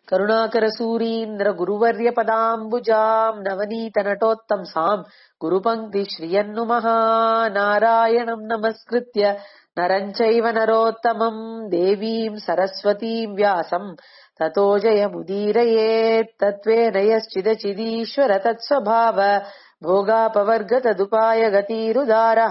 करुणाकरसूरीन्द्र गुरुवर्यपदाम्बुजाम् नवनीतनटोत्तंसाम् गुरुपङ्क्ति श्रियन्नुमः नारायणम् नमस्कृत्य नरम् चैव नरोत्तमम् देवीम् सरस्वतीम् व्यासम् ततो जयमुदीरयेत् तत्त्वेन यश्चिदचिदीश्वर तत्स्वभाव भोगापवर्गतदुपाय गतिरुदारः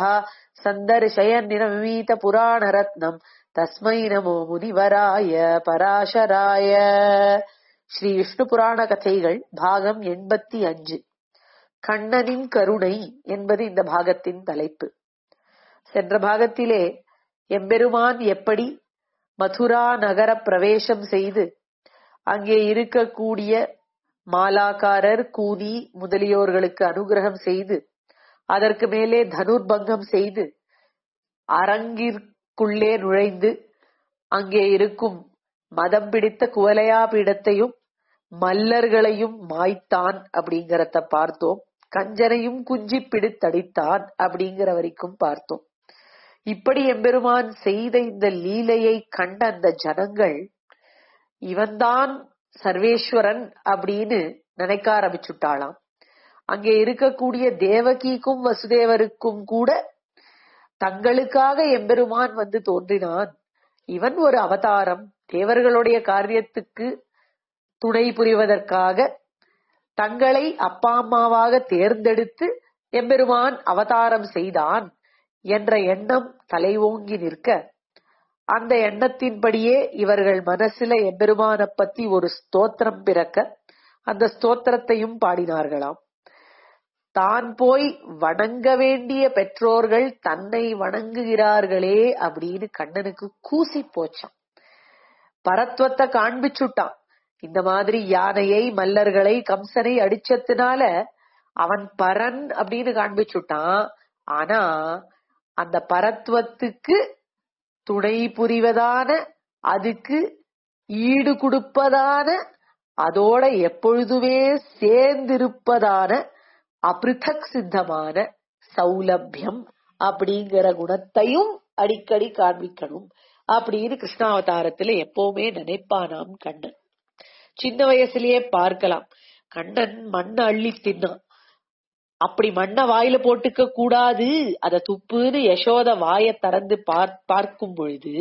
सन्दर्शयन्निरमीतपुराणरत्नम् तस्मै नमो முனிவராய பராசராய ஸ்ரீ விஷ்ணு புராண கதைகள் பாகம் எண்பத்தி அஞ்சு கண்ணனின் கருணை என்பது இந்த பாகத்தின் தலைப்பு சென்ற பாகத்திலே எம்பெருமான் எப்படி மதுரா நகர பிரவேசம் செய்து அங்கே இருக்கக்கூடிய மாலாக்காரர் கூனி முதலியோர்களுக்கு அனுகிரகம் செய்து அதற்கு மேலே தனுர்பங்கம் செய்து அரங்கிற்குள்ளே நுழைந்து அங்கே இருக்கும் மதம் பிடித்த குவலையா பீடத்தையும் மல்லர்களையும் மாய்த்தான் அப்படிங்கறத பார்த்தோம் கஞ்சனையும் குஞ்சி பிடித்தடித்தான் அப்படிங்கிற வரைக்கும் பார்த்தோம் இப்படி எம்பெருமான் செய்த இந்த லீலையை கண்ட அந்த ஜனங்கள் இவன்தான் சர்வேஸ்வரன் அப்படின்னு நினைக்க ஆரம்பிச்சுட்டாளாம் அங்கே இருக்கக்கூடிய தேவகிக்கும் வசுதேவருக்கும் கூட தங்களுக்காக எம்பெருமான் வந்து தோன்றினான் இவன் ஒரு அவதாரம் தேவர்களுடைய காரியத்துக்கு துணை புரிவதற்காக தங்களை அப்பா அம்மாவாக தேர்ந்தெடுத்து எம்பெருமான் அவதாரம் செய்தான் என்ற எண்ணம் தலைவோங்கி நிற்க அந்த எண்ணத்தின்படியே இவர்கள் மனசுல எம்பெருமான பத்தி ஒரு ஸ்தோத்திரம் பிறக்க அந்த ஸ்தோத்திரத்தையும் பாடினார்களாம் தான் போய் வணங்க வேண்டிய பெற்றோர்கள் தன்னை வணங்குகிறார்களே அப்படின்னு கண்ணனுக்கு கூசி போச்சான் பரத்வத்தை காண்பிச்சுட்டான் இந்த மாதிரி யானையை மல்லர்களை கம்சனை அடிச்சதுனால அவன் பரன் அப்படின்னு காண்பிச்சுட்டான் ஆனா அந்த பரத்வத்துக்கு துணை புரிவதான அதுக்கு ஈடு கொடுப்பதான அதோட எப்பொழுதுமே சேர்ந்திருப்பதான அபிருத்தக் சித்தமான சௌலபியம் அப்படிங்கிற குணத்தையும் அடிக்கடி காண்பிக்கணும் அப்படின்னு கிருஷ்ணாவதாரத்துல எப்பவுமே நினைப்பானாம் கண்ணன் சின்ன வயசுலயே பார்க்கலாம் கண்ணன் மண்ணை அள்ளி தின்னான் அப்படி மண்ணை வாயில போட்டுக்க கூடாது அத துப்புன்னு யசோத வாய திறந்து பார்க்கும் பொழுது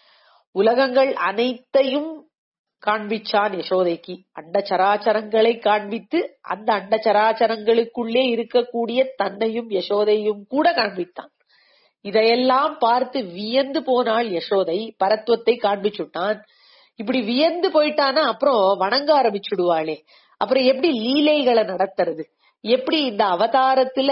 உலகங்கள் அனைத்தையும் காண்பிச்சான் யசோதைக்கு அண்ட சராச்சரங்களை காண்பித்து அந்த அண்ட சராச்சரங்களுக்குள்ளே இருக்கக்கூடிய தன்னையும் யசோதையும் கூட காண்பித்தான் இதையெல்லாம் பார்த்து வியந்து போனாள் யசோதை பரத்துவத்தை காண்பிச்சுட்டான் இப்படி வியந்து போயிட்டானா அப்புறம் வணங்க ஆரம்பிச்சுடுவாளே அப்புறம் எப்படி லீலைகளை நடத்துறது எப்படி இந்த அவதாரத்துல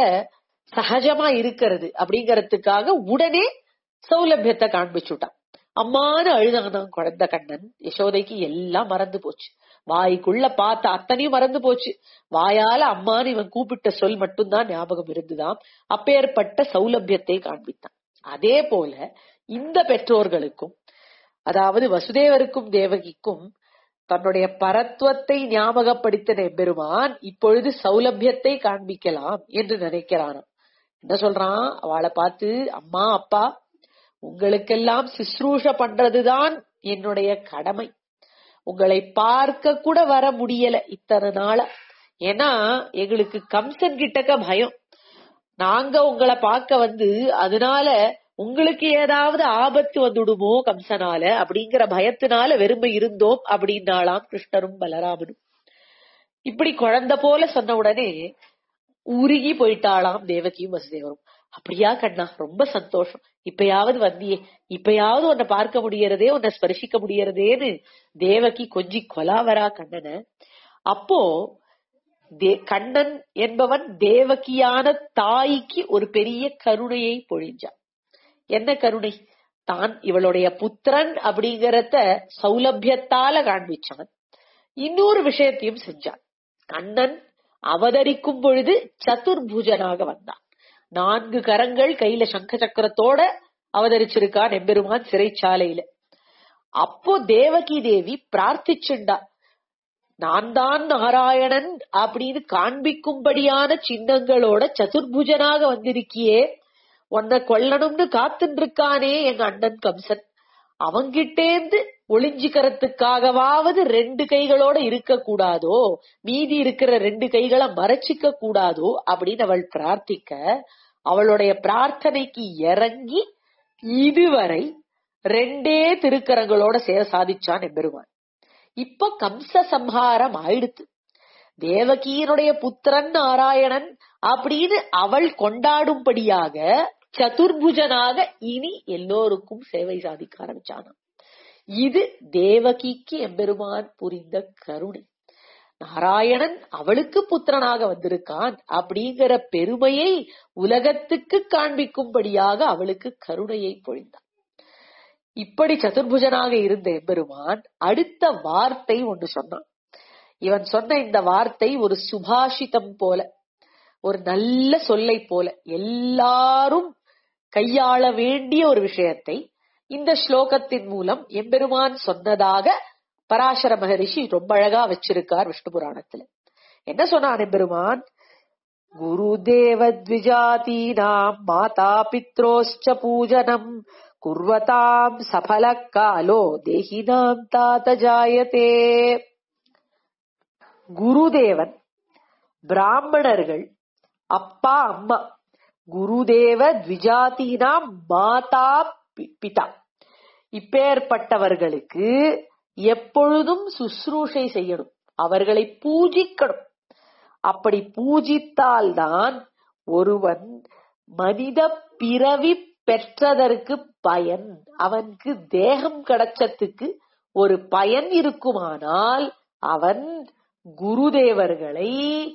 சகஜமா இருக்கிறது அப்படிங்கறதுக்காக உடனே சௌலபியத்தை காண்பிச்சுட்டான் அம்மானு அழுதானான் குழந்தை கண்ணன் யசோதைக்கு எல்லாம் மறந்து போச்சு வாய்க்குள்ள பார்த்த அத்தனையும் மறந்து போச்சு வாயால அம்மான்னு இவன் கூப்பிட்ட சொல் மட்டும்தான் ஞாபகம் இருந்துதான் அப்பேற்பட்ட சௌலபியத்தை காண்பித்தான் அதே போல இந்த பெற்றோர்களுக்கும் அதாவது வசுதேவருக்கும் தேவகிக்கும் தன்னுடைய பரத்துவத்தை ஞாபகப்படுத்தின எம்பெருமான் இப்பொழுது சௌலபியத்தை காண்பிக்கலாம் என்று நினைக்கிறானாம் என்ன சொல்றான் அவளை பார்த்து அம்மா அப்பா உங்களுக்கெல்லாம் சிஸ்ரூஷ பண்றதுதான் என்னுடைய கடமை உங்களை பார்க்க கூட வர முடியல இத்தனை நாளா ஏன்னா எங்களுக்கு கம்சன் கிட்டக்க பயம் நாங்க உங்களை பார்க்க வந்து அதனால உங்களுக்கு ஏதாவது ஆபத்து வந்துடுமோ கம்சனால அப்படிங்கிற பயத்தினால வெறுமை இருந்தோம் அப்படின்னாலாம் கிருஷ்ணரும் பலராமனும் இப்படி குழந்தை போல சொன்ன உடனே உருகி போயிட்டாளாம் தேவகியும் வசுதேவரும் அப்படியா கண்ணா ரொம்ப சந்தோஷம் இப்பயாவது வந்தியே இப்பயாவது உன்னை பார்க்க முடியறதே உன்னை ஸ்பர்சிக்க முடியறதேன்னு தேவகி கொஞ்சி கொலாவரா கண்ணனை அப்போ கண்ணன் என்பவன் தேவகியான தாய்க்கு ஒரு பெரிய கருணையை பொழிஞ்சான் என்ன கருணை தான் இவளுடைய புத்திரன் அப்படிங்கறத சௌலபியத்தால காண்பிச்சான் இன்னொரு விஷயத்தையும் செஞ்சான் கண்ணன் அவதரிக்கும் பொழுது சதுர்பூஜனாக வந்தான் நான்கு கரங்கள் கையில சங்க சக்கரத்தோட அவதரிச்சிருக்கான் எம்பெருமான் சிறைச்சாலையில அப்போ தேவகி தேவி பிரார்த்திச்சுண்டா நான் தான் நாராயணன் அப்படின்னு காண்பிக்கும்படியான சின்னங்களோட சதுர்புஜனாக வந்திருக்கியே உன்னை கொல்லணும்னு காத்துட்டு இருக்கானே எங்க அண்ணன் கம்சன் அவங்கிட்டேந்து ஒளிஞ்சுக்கிறதுக்காகவாவது ரெண்டு கைகளோட இருக்க கூடாதோ மீதி இருக்கிற ரெண்டு கைகளை மறைச்சிக்க கூடாதோ அப்படின்னு அவள் பிரார்த்திக்க அவளுடைய பிரார்த்தனைக்கு இறங்கி இதுவரை ரெண்டே திருக்கரங்களோட சேர சாதிச்சான் எம்பெருமான் இப்ப கம்ச சம்ஹாரம் ஆயிடுத்து தேவகியினுடைய புத்திரன் நாராயணன் அப்படின்னு அவள் கொண்டாடும்படியாக சதுர்புஜனாக இனி எல்லோருக்கும் சேவை சாதிக்க ஆரம்பிச்சானாம் இது தேவகிக்கு எம்பெருமான் புரிந்த கருணை நாராயணன் அவளுக்கு புத்திரனாக வந்திருக்கான் அப்படிங்கிற பெருமையை உலகத்துக்கு காண்பிக்கும்படியாக அவளுக்கு கருணையை பொழிந்தான் இப்படி சதுர்புஜனாக இருந்த எம்பெருமான் அடுத்த வார்த்தை ஒன்று சொன்னான் இவன் சொன்ன இந்த வார்த்தை ஒரு சுபாஷிதம் போல ஒரு நல்ல சொல்லை போல எல்லாரும் கையாள வேண்டிய ஒரு விஷயத்தை இந்த ஸ்லோகத்தின் மூலம் எம்பெருமான் சொன்னதாக பராசர மகரிஷி ரொம்ப அழகா வச்சிருக்கார் விஷ்ணு புராணத்துல என்ன சொன்னான் எம்பெருமான் குரு தேவத்விஜாதீனாம் மாதா பித்ரோஷ்ச பூஜனம் குர்வதாம் சபல காலோ தேகினாம் தாத ஜாயதே குருதேவன் பிராமணர்கள் அப்பா அம்மா குருதேவ த்விஜாதீனாம் மாதா பி- பிதா இப்பேற்பட்டவர்களுக்கு எப்பொழுதும் சுশ্ரூஷை செய்யணும் அவர்களை பூஜிக்கணும் அப்படி பூஜித்தால்தான் ஒருவன் மனித பிறவி பெற்றதற்கு பயன் அவனுக்கு தேகம் கிடைச்சதுக்கு ஒரு பயன் இருக்குமானால் அவன் குருதேவர்களை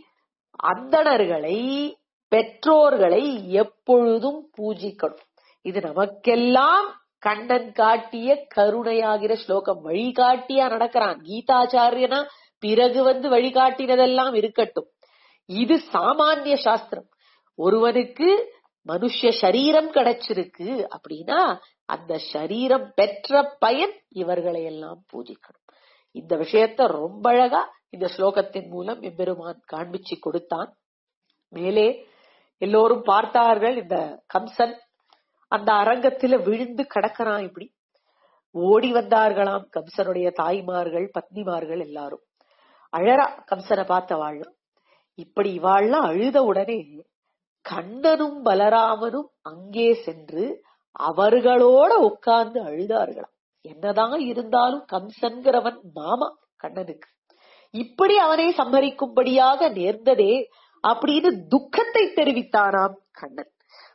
அந்தணர்களை பெற்றோர்களை எப்பொழுதும் பூஜிக்கணும் இது நமக்கெல்லாம் கண்ணன் காட்டிய கருணையாகிற ஸ்லோகம் வழிகாட்டியா நடக்கிறான் கீதாச்சாரியனா பிறகு வந்து வழிகாட்டினதெல்லாம் இருக்கட்டும் இது சாமானிய சாஸ்திரம் ஒருவனுக்கு மனுஷ சரீரம் கிடைச்சிருக்கு அப்படின்னா அந்த சரீரம் பெற்ற பயன் இவர்களை எல்லாம் பூஜிக்கணும் இந்த விஷயத்த ரொம்ப அழகா இந்த ஸ்லோகத்தின் மூலம் எம்பெருமான் காண்பிச்சு கொடுத்தான் மேலே எல்லோரும் பார்த்தார்கள் இந்த கம்சன் அந்த அரங்கத்துல விழுந்து கிடக்கிறான் இப்படி ஓடி வந்தார்களாம் கம்சனுடைய தாய்மார்கள் பத்னிமார்கள் எல்லாரும் அழறா கம்சனை பார்த்த வாழலாம் இப்படி இவாள்லாம் அழுத உடனே கண்ணனும் பலராமனும் அங்கே சென்று அவர்களோட உட்கார்ந்து அழுதார்களாம் என்னதான் இருந்தாலும் கம்சன்கிறவன் மாமா கண்ணனுக்கு இப்படி அவனை சம்மரிக்கும்படியாக நேர்ந்ததே அப்படின்னு துக்கத்தை தெரிவித்தானாம் கண்ணன்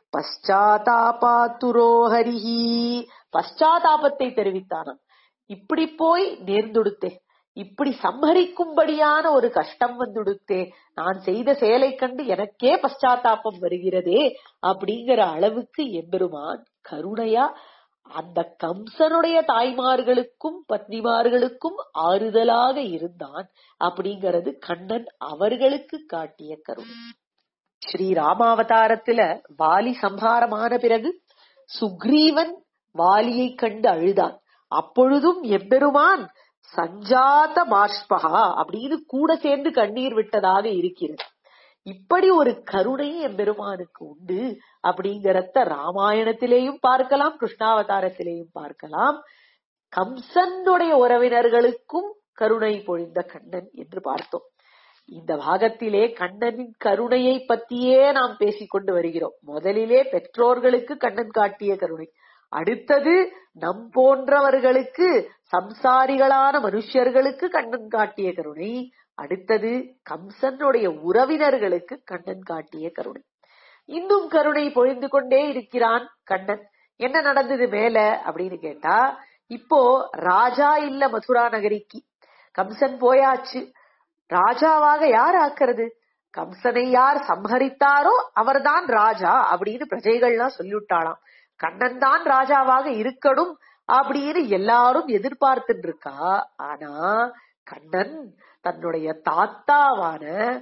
பశ్చాத்தாபாத்துரோ ஹரிஹி பశ్చాத்தாபத்தை தெரிவித்தானாம் இப்படி போய் நேர்ந்துடுத்தே இப்படி சம்ஹரிக்கும்படியான ஒரு கஷ்டம் வந்துடுத்தே நான் செய்த செயலை கண்டு எனக்கே பశ్చాத்தாபம் வருகிறதே அப்படிங்கிற அளவுக்கு எம்பெருமான் கருணையா அந்த கம்சனுடைய தாய்மார்களுக்கும் பத்னிமார்களுக்கும் ஆறுதலாக இருந்தான் அப்படிங்கிறது கண்ணன் அவர்களுக்கு காட்டிய கருணை ஸ்ரீ ராமாவதாரத்துல வாலி சம்ஹாரமான பிறகு சுக்ரீவன் வாலியை கண்டு அழுதான் அப்பொழுதும் எம்பெருமான் சஞ்சாத பாஷ்பகா அப்படின்னு கூட சேர்ந்து கண்ணீர் விட்டதாக இருக்கிறது இப்படி ஒரு கருணை எம்பெருமானுக்கு உண்டு அப்படிங்கறத ராமாயணத்திலேயும் பார்க்கலாம் கிருஷ்ணாவதாரத்திலேயும் பார்க்கலாம் கம்சனுடைய உறவினர்களுக்கும் கருணை பொழிந்த கண்ணன் என்று பார்த்தோம் இந்த பாகத்திலே கண்ணனின் கருணையை பற்றியே நாம் பேசிக்கொண்டு வருகிறோம் முதலிலே பெற்றோர்களுக்கு கண்ணன் காட்டிய கருணை அடுத்தது நம் போன்றவர்களுக்கு சம்சாரிகளான மனுஷர்களுக்கு கண்ணன் காட்டிய கருணை அடுத்தது கம்சனுடைய உறவினர்களுக்கு கண்ணன் காட்டிய கருணை இன்னும் கருணை பொழிந்து கொண்டே இருக்கிறான் கண்ணன் என்ன நடந்தது மேல அப்படின்னு கேட்டா இப்போ ராஜா இல்ல மதுரா நகரிக்கு கம்சன் போயாச்சு ராஜாவாக யார் ஆக்கிறது கம்சனை யார் சம்ஹரித்தாரோ அவர்தான் ராஜா அப்படின்னு பிரஜைகள்லாம் சொல்லிவிட்டாளாம் கண்ணன் தான் ராஜாவாக இருக்கணும் அப்படின்னு எல்லாரும் எதிர்பார்த்துட்டு இருக்கா ஆனா கண்ணன் தன்னுடைய தாத்தாவான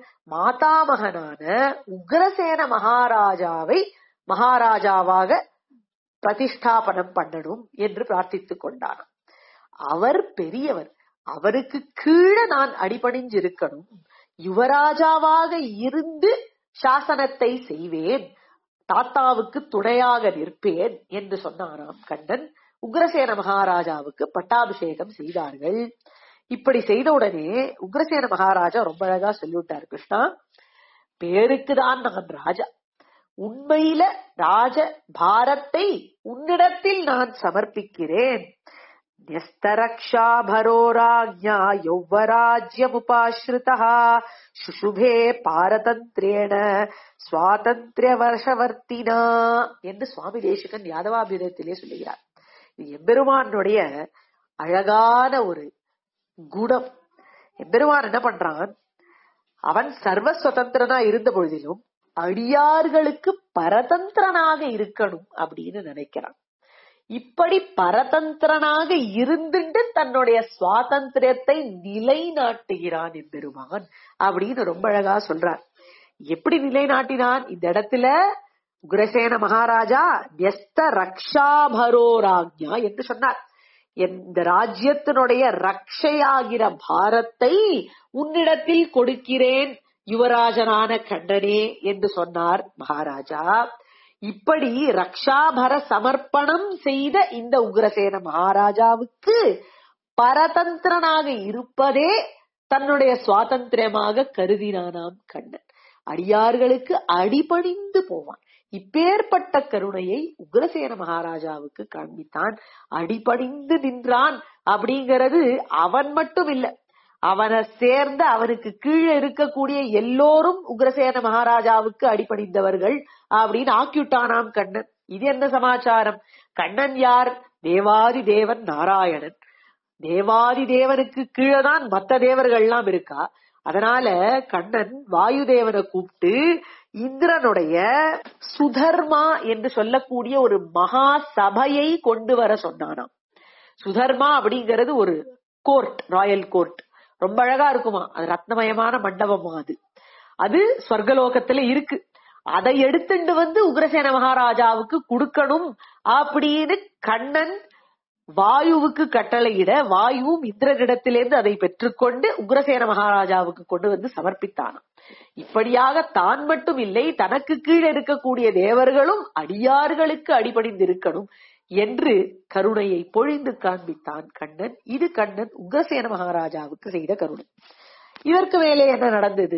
மாதாமகனான உக்ரசேன மகாராஜாவை மகாராஜாவாக பிரதிஷ்டாபனம் பண்ணணும் என்று பிரார்த்தித்துக் கொண்டானாம் அவர் பெரியவர் அவருக்கு கீழே நான் அடிபணிஞ்சு இருக்கணும் யுவராஜாவாக இருந்து சாசனத்தை செய்வேன் தாத்தாவுக்கு துணையாக நிற்பேன் என்று சொன்னாராம் கண்ணன் உக்ரசேன மகாராஜாவுக்கு பட்டாபிஷேகம் செய்தார்கள் இப்படி செய்த உடனே உக்ரசேன மகாராஜா ரொம்ப அழகா சொல்லிவிட்டார் கிருஷ்ணா பேருக்குதான் நான் ராஜா உண்மையில ராஜ பாரத்தை உன்னிடத்தில் நான் சமர்ப்பிக்கிறேன் न्यस्तरक्षाभरो राज्ञा यौवराज्यमुपाश्रितः சுஷுபே பாரதந்திரேண சுவாதந்திரவர்ஷவர்த்தினா என்று சுவாமி தேசிகன் யாதவாபிதத்திலே சொல்லுகிறார் இது எம்பெருமானுடைய அழகான ஒரு குணம் எம்பெருமான் என்ன பண்றான் அவன் சர்வ சுதந்திரனா இருந்த பொழுதிலும் அடியார்களுக்கு பரதந்திரனாக இருக்கணும் அப்படின்னு நினைக்கிறான் இப்படி பரதந்திரனாக இருந்துட்டு தன்னுடைய சுவாதந்திரத்தை நிலைநாட்டுகிறான் எம்பெருமான் அப்படின்னு ரொம்ப அழகா சொல்றார் எப்படி நிலைநாட்டினான் இந்த இடத்துல உக்ரசேன மகாராஜா நியஸ்த ரக்ஷாபரோ ராஜ்யா என்று சொன்னார் இந்த ராஜ்யத்தினுடைய ரக்ஷையாகிற பாரத்தை உன்னிடத்தில் கொடுக்கிறேன் யுவராஜனான கண்ணனே என்று சொன்னார் மகாராஜா இப்படி ரக்ஷாபர சமர்ப்பணம் செய்த இந்த உக்ரசேன மகாராஜாவுக்கு பரதந்திரனாக இருப்பதே தன்னுடைய சுவாதந்திரமாக கருதினானாம் கண்ணன் அடியார்களுக்கு அடிபணிந்து போவான் இப்பேற்பட்ட கருணையை உக்ரசேன மகாராஜாவுக்கு காண்பித்தான் அடிபணிந்து நின்றான் அப்படிங்கிறது அவன் மட்டும் இல்ல அவனை சேர்ந்த அவனுக்கு கீழே இருக்கக்கூடிய எல்லோரும் உக்ரசேன மகாராஜாவுக்கு அடிபணிந்தவர்கள் அப்படின்னு ஆக்கிவிட்டானாம் கண்ணன் இது என்ன சமாச்சாரம் கண்ணன் யார் தேவாதி தேவன் நாராயணன் தேவாதி தேவனுக்கு கீழேதான் மத்த தேவர்கள்லாம் இருக்கா அதனால கண்ணன் வாயு தேவனை கூப்பிட்டு இந்திரனுடைய சுதர்மா என்று சொல்லக்கூடிய ஒரு மகா சபையை கொண்டு வர சொன்னானாம் சுதர்மா அப்படிங்கிறது ஒரு கோர்ட் ராயல் கோர்ட் ரொம்ப அழகா இருக்குமா அது ரத்னமயமான மண்டபமா அது அது ஸ்வர்கலோகத்துல இருக்கு அதை எடுத்துட்டு வந்து உக்ரசேன மகாராஜாவுக்கு கொடுக்கணும் அப்படின்னு கண்ணன் வாயுவுக்கு கட்டளையிட வாயுவும் இந்திரனிடத்திலிருந்து அதை பெற்றுக்கொண்டு உக்ரசேன மகாராஜாவுக்கு கொண்டு வந்து சமர்ப்பித்தானாம் இப்படியாக தான் மட்டும் இல்லை தனக்கு கீழே இருக்கக்கூடிய தேவர்களும் அடியார்களுக்கு அடிபணிந்து இருக்கணும் என்று கருணையை பொழிந்து காண்பித்தான் கண்ணன் இது கண்ணன் உக்ரசேன மகாராஜாவுக்கு செய்த கருணை இதற்கு மேலே என்ன நடந்தது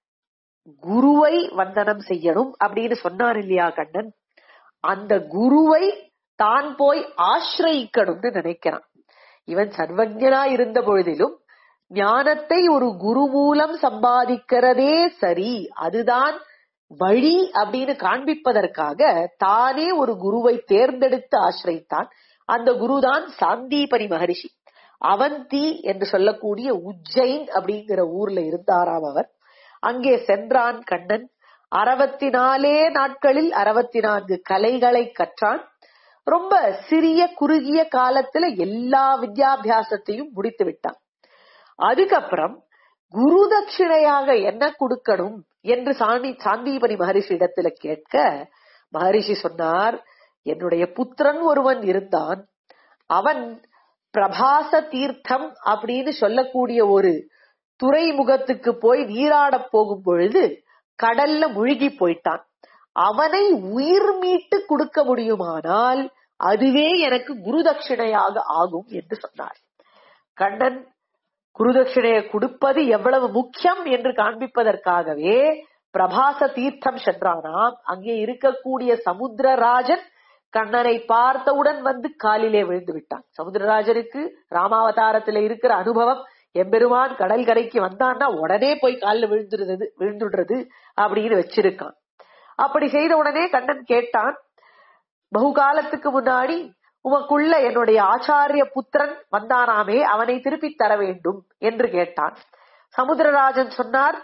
குருவை வந்தனம் செய்யணும் அப்படின்னு சொன்னான் இல்லையா கண்ணன் அந்த குருவை தான் போய் ஆசிரயிக்கணும்னு நினைக்கிறான் இவன் சர்வஜனா இருந்த பொழுதிலும் ஞானத்தை ஒரு குரு மூலம் சம்பாதிக்கிறதே சரி அதுதான் வழி அப்படின்னு காண்பிப்பதற்காக தானே ஒரு குருவை தேர்ந்தெடுத்து ஆசிரித்தான் அந்த குருதான் சாந்தீபனி மகரிஷி அவந்தி என்று சொல்லக்கூடிய உஜ்ஜைன் அப்படிங்கிற ஊர்ல இருந்தாராம் அவர் அங்கே சென்றான் கண்ணன் அறுபத்தி நாலே நாட்களில் அறுபத்தி நான்கு கலைகளை கற்றான் ரொம்ப சிறிய குறுகிய காலத்துல எல்லா வித்யாபியாசத்தையும் முடித்து விட்டான் அதுக்கப்புறம் குரு தட்சிணையாக என்ன கொடுக்கணும் என்று சாந்தி சாந்தீபனி மகரிஷி இடத்துல கேட்க மகரிஷி சொன்னார் என்னுடைய புத்திரன் ஒருவன் இருந்தான் அவன் பிரபாச தீர்த்தம் அப்படின்னு சொல்லக்கூடிய ஒரு துறைமுகத்துக்கு போய் நீராடப் போகும் பொழுது கடல்ல முழுகி போயிட்டான் அவனை உயிர் மீட்டு கொடுக்க முடியுமானால் அதுவே எனக்கு குரு தட்சிணையாக ஆகும் என்று சொன்னார் கண்ணன் குருதட்சிணையை கொடுப்பது எவ்வளவு முக்கியம் என்று காண்பிப்பதற்காகவே பிரபாச தீர்த்தம் சென்றானாம் அங்கே இருக்கக்கூடிய சமுத்திரராஜன் கண்ணனை பார்த்தவுடன் வந்து காலிலே விழுந்து விட்டான் சமுத்திரராஜனுக்கு ராமாவதாரத்துல இருக்கிற அனுபவம் எம்பெருமான் கடல் கரைக்கு வந்தான்னா உடனே போய் காலில் விழுந்துடுறது விழுந்துடுறது அப்படின்னு வச்சிருக்கான் அப்படி செய்த உடனே கண்ணன் கேட்டான் பகு காலத்துக்கு முன்னாடி உமக்குள்ள என்னுடைய ஆச்சாரிய புத்திரன் வந்தானாமே அவனை திருப்பி தர வேண்டும் என்று கேட்டான் சமுத்திரராஜன் சொன்னார்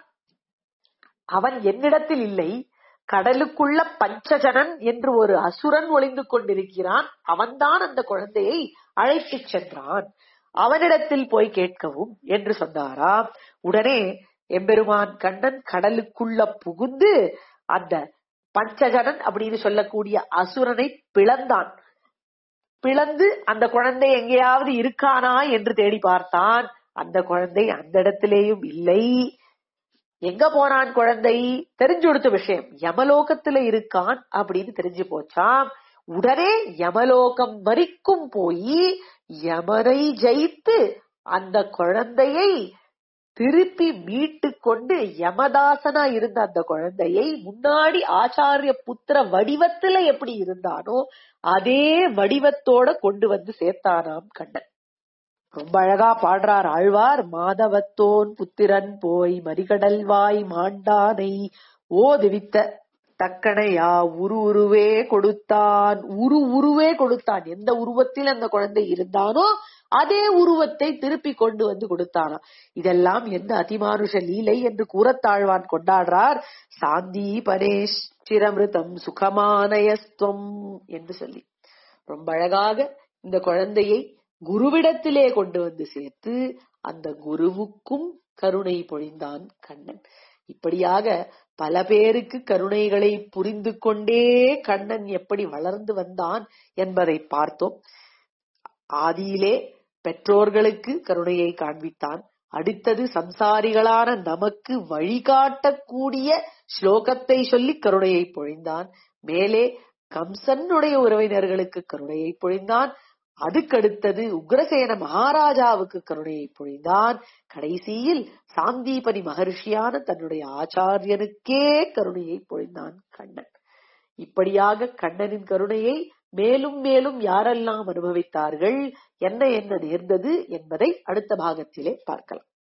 அவன் என்னிடத்தில் இல்லை கடலுக்குள்ள பஞ்சஜனன் என்று ஒரு அசுரன் ஒளிந்து கொண்டிருக்கிறான் அவன்தான் அந்த குழந்தையை அழைத்துச் சென்றான் அவனிடத்தில் போய் கேட்கவும் என்று சொன்னாராம் உடனே எம்பெருமான் கண்ணன் கடலுக்குள்ள புகுந்து அந்த பஞ்சஜனன் அப்படின்னு சொல்லக்கூடிய அசுரனை பிளந்தான் பிளந்து அந்த குழந்தை எங்கேயாவது இருக்கானா என்று தேடி பார்த்தான் அந்த குழந்தை அந்த இடத்திலேயும் இல்லை எங்க போனான் குழந்தை தெரிஞ்சு கொடுத்த விஷயம் யமலோகத்துல இருக்கான் அப்படின்னு தெரிஞ்சு போச்சாம் உடனே யமலோகம் வரைக்கும் போய் யமனை ஜெயித்து அந்த குழந்தையை திருப்பி மீட்டு கொண்டு யமதாசனா இருந்த அந்த குழந்தையை முன்னாடி ஆச்சாரிய புத்திர வடிவத்துல எப்படி இருந்தானோ அதே வடிவத்தோட கொண்டு வந்து சேர்த்தானாம் கண்ணன் ரொம்ப அழகா பாடுறார் ஆழ்வார் மாதவத்தோன் புத்திரன் போய் மறிகடல்வாய் மாண்டானை ஓதுவித்த தக்கனையா உரு உருவே கொடுத்தான் உரு உருவே கொடுத்தான் எந்த உருவத்தில் அந்த குழந்தை இருந்தானோ அதே உருவத்தை திருப்பி கொண்டு வந்து கொடுத்தானா இதெல்லாம் என்ன அதிமானுஷ லீலை என்று கூறத்தாழ்வான் கொண்டாடுறார் சாந்தி பனேஷ் சிரமிருதம் சுகமானயஸ்துவம் என்று சொல்லி ரொம்ப அழகாக இந்த குழந்தையை குருவிடத்திலே கொண்டு வந்து சேர்த்து அந்த குருவுக்கும் கருணை பொழிந்தான் கண்ணன் இப்படியாக பல பேருக்கு கருணைகளை புரிந்து கொண்டே கண்ணன் எப்படி வளர்ந்து வந்தான் என்பதை பார்த்தோம் ஆதியிலே பெற்றோர்களுக்கு கருணையை காண்பித்தான் அடுத்தது சம்சாரிகளான நமக்கு வழிகாட்டக்கூடிய ஸ்லோகத்தை சொல்லி கருணையை பொழிந்தான் மேலே கம்சனுடைய உறவினர்களுக்கு கருணையை பொழிந்தான் அதுக்கடுத்தது உக்ரசேன மகாராஜாவுக்கு கருணையை பொழிந்தான் கடைசியில் சாந்தீபனி மகர்ஷியான தன்னுடைய ஆச்சாரியனுக்கே கருணையை பொழிந்தான் கண்ணன் இப்படியாக கண்ணனின் கருணையை மேலும் மேலும் யாரெல்லாம் அனுபவித்தார்கள் என்ன என்ன நேர்ந்தது என்பதை அடுத்த பாகத்திலே பார்க்கலாம்